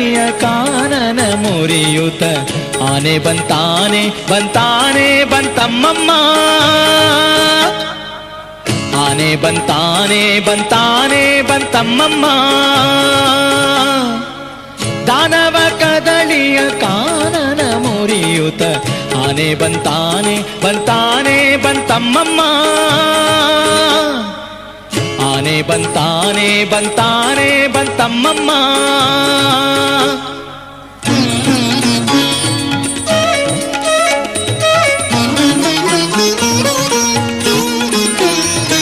ಕದಳಿಯ ಕಾನನ ಮುರಿಯುತ ಆನೆ ಬಂತಾನೆ ಬಂತಾನೆ ಬಂತಮ್ಮಮ್ಮ ಆನೆ ಬಂತಾನೆ ಬಂತಾನೆ ಬಂತಮ್ಮಮ್ಮ ದಾನವ ಕದಳಿಯ ಕಾನನ ಮುರಿಯುತ ಆನೆ ಬಂತಾನೆ ಬಂತಾನೆ ಬಂತಮ್ಮಮ್ಮ ಆನೆ ಬಂತಾನೆ ಬಂತಾನೆ ಬಂತಮ್ಮಮ್ಮ